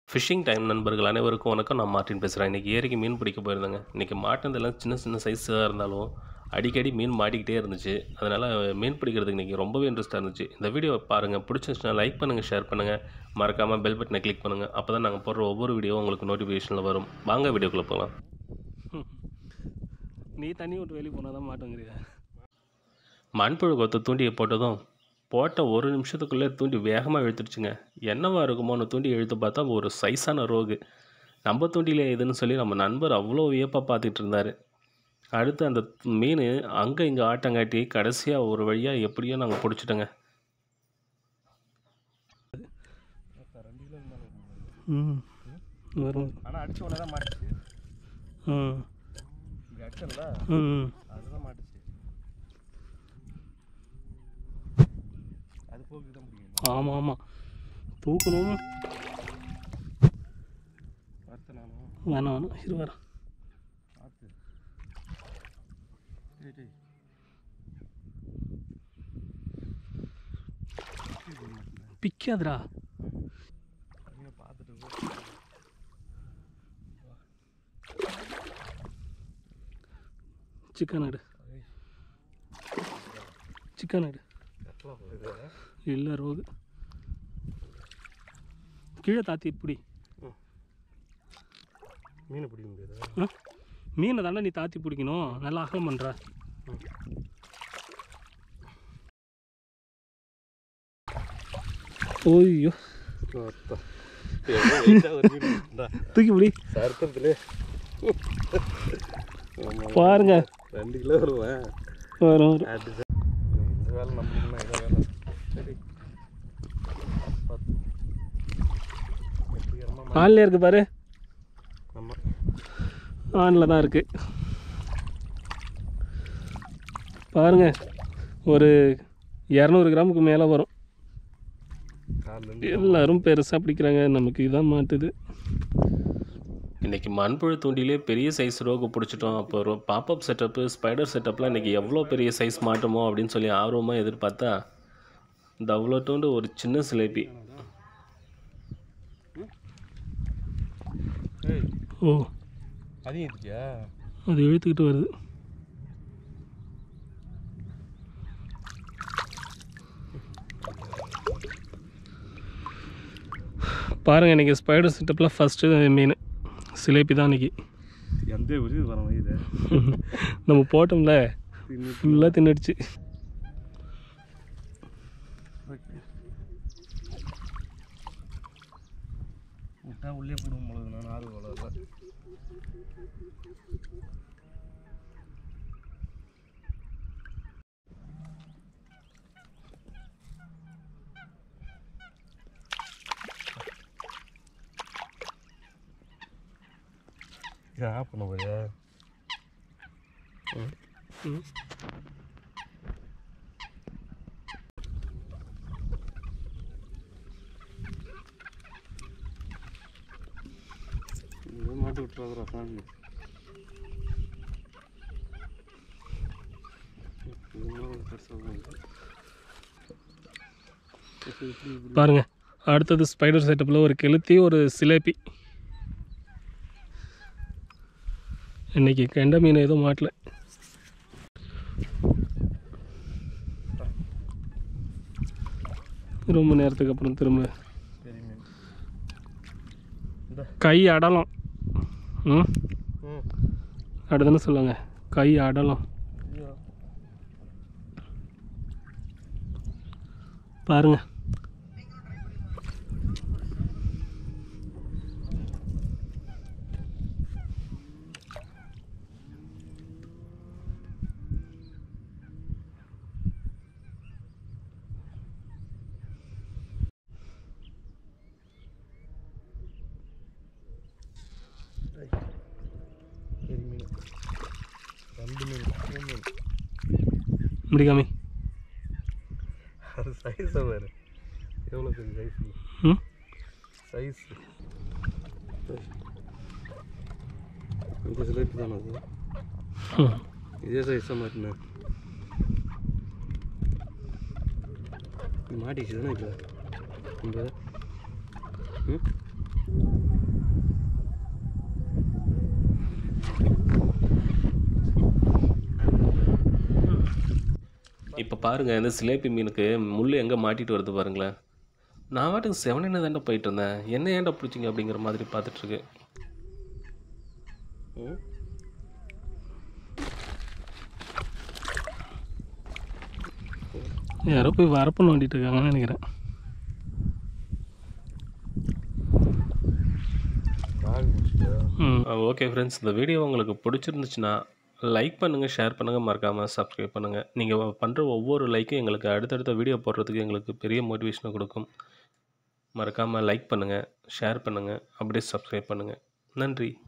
Phishing time நண்பர்கள் அனைவருக்கும் வணக்கம் நான் மார்ட்டின் பேசுகிறேன் இன்றைக்கி ஏரிக்கு மீன் பிடிக்க போயிருந்தேங்க இன்றைக்கி மாட்டினதெல்லாம் சின்ன சின்ன சைஸாக இருந்தாலும் அடிக்கடி மீன் மாட்டிக்கிட்டே இருந்துச்சு அதனால் மீன் பிடிக்கிறதுக்கு இன்றைக்கி ரொம்பவே இன்ட்ரெஸ்ட்டாக இருந்துச்சு இந்த வீடியோவை பாருங்கள் பிடிச்சிருந்துச்சுன்னா லைக் பண்ணுங்கள் ஷேர் பண்ணுங்கள் மறக்காமல் பெல் பட்டனை கிளிக் பண்ணுங்கள் அப்போ தான் நாங்கள் போடுற ஒவ்வொரு வீடியோவும் உங்களுக்கு நோட்டிஃபிகேஷனில் வரும் வாங்க வீடியோக்குள்ளே போகலாம் நீ தண்ணி விட்டு வெளியே போனால் தான் மாட்டோங்கிறியா மண்புழு கொத்த தூண்டியை போட்டதும் போட்ட ஒரு நிமிஷத்துக்குள்ளே தூண்டி வேகமாக இழுத்துடுச்சுங்க என்னவா இருக்குமோன்னு தூண்டி இழுத்து பார்த்தா ஒரு சைஸான ரோகு நம்ம தூண்டிலே இதுன்னு சொல்லி நம்ம நண்பர் அவ்வளோ வியப்பாக பார்த்துட்டு இருந்தார் அடுத்து அந்த மீன் அங்கே இங்கே ஆட்டங்காட்டி கடைசியாக ஒரு வழியாக எப்படியோ நாங்கள் பிடிச்சிட்டோங்க ம் வரும் ஆனால் அடிச்ச உடனே தான் மாட்டுச்சு ம் இங்கே அடிச்சல ம் அதுதான் மாட்டுச்சு அது போக்கு தான் முடியும் ஆமாம் ஆமாம் தூக்கணும் பார்த்து நானும் வேணாம் வேணாம் இரு வரேன் பார்த்து டேய் டேய் பிக்காதுடா நீங்க பார்த்துட்டு சிக்கன் எடு சிக்கன் எடு கட்டலாம் போகுது இல்லை ரோகு கீழே தாத்தி இப்படி மீன் பிடிக்க முடியாது ஆ மீனை தானே நீ தாத்தி பிடிக்கணும் நல்லா அகலம் பண்ணுற ஓய்யோ தூக்கி பிடி சர்க்கத்தில் பாருங்க ரெண்டு கிலோ வருவேன் வரும் வரும் அடிச்சு இந்த வேலை நம்மளுக்குன்னா இதை வேலை சரி பார்த்து வெற்றிகரமாக ஆன்ல இருக்கு பாரு ஆமாம் ஆனில் தான் இருக்கு பாருங்க ஒரு இரநூறு கிராமுக்கு மேலே வரும் காலிலேருந்து எல்லாரும் பெருசாக பிடிக்கிறாங்க நமக்கு இதான் மாட்டுது இன்றைக்கி மண்புழு தூண்டிலே பெரிய சைஸ் ரோகு பிடிச்சிட்டோம் அப்போ ரோ பாப்பப் செட்டப்பு ஸ்பைடர் செட்டப்லாம் இன்றைக்கி எவ்வளோ பெரிய சைஸ் மாட்டுமோ அப்படின்னு சொல்லி ஆர்வமாக எதிர்பார்த்தா இந்த அவ்வளோ தூண்டு ஒரு சின்ன சிலேபி ஏய் ஓ அதையும் இருக்கியா அது இழுத்துக்கிட்டு வருது பாருங்க இன்னைக்கு ஸ்பைடர் செட்டப்பில் ஃபஸ்ட்டு மீன் சிலேபி தான் இன்னைக்கு எந்த உரிது வர இது நம்ம போட்டோம்ல ஃபுல்லாக தின்னுடுச்சு விட்டா உள்ளே போடுவோம் பொழுது நான் ஆறு வளரல இதை ஆஃப் பண்ண போறியா ம். இங்கே மாட்டி விட்டுறாதுரா சாமி பாருங்க அடுத்தது ஸ்பைடர் செட்டப்பில் ஒரு கெளுத்தி ஒரு சிலேபி இன்னைக்கு கெண்ட மீன் எதுவும் மாட்டல ரொம்ப நேரத்துக்கு அப்புறம் திரும்ப சரி மீன் கை அடலம் ம் ம் அப்படிதானே சொல்லுவாங்க கை அடலம் ஐயோ பாருங்க சரி மீன் ரெண்டு மீன் மூணு மீன் முடிக்காமி அது சைஸை வேறு எவ்வளோ பெரிய சைஸ் ம் சைஸ் இந்த சிலைப்பு தானே அது ம். இதே சைஸ் தான் மாட்டினேன் மாட்டிச்சு தானே இப்போ இந்த ம் இப்போ பாருங்கள் இந்த சிலேபி மீனுக்கு முள் எங்கே மாட்டிட்டு வருது பாருங்களேன் நான் வாட்டுக்கு செவனன்னு தாண்டா போயிட்டு இருந்தேன் என்ன ஏன்டா பிடிச்சிங்க அப்படிங்கிற மாதிரி பார்த்துட்ருக்கு ம் யாரோ போய் வரப்பு நோண்டிட்டு இருக்காங்கன்னு நினைக்கிறேன் கால் முடிச்சிட்டியா ம் ஓகே ஃப்ரெண்ட்ஸ் இந்த வீடியோ உங்களுக்கு பிடிச்சிருந்துச்சுன்னா லைக் பண்ணுங்கள் ஷேர் பண்ணுங்கள் மறக்காமல் சப்ஸ்கிரைப் பண்ணுங்கள் நீங்கள் பண்ணுற ஒவ்வொரு லைக்கும் எங்களுக்கு அடுத்தடுத்த வீடியோ போடுறதுக்கு எங்களுக்கு பெரிய மோட்டிவேஷனை கொடுக்கும் மறக்காமல் லைக் பண்ணுங்கள் ஷேர் பண்ணுங்கள் அப்படியே சப்ஸ்கிரைப் பண்ணுங்கள் நன்றி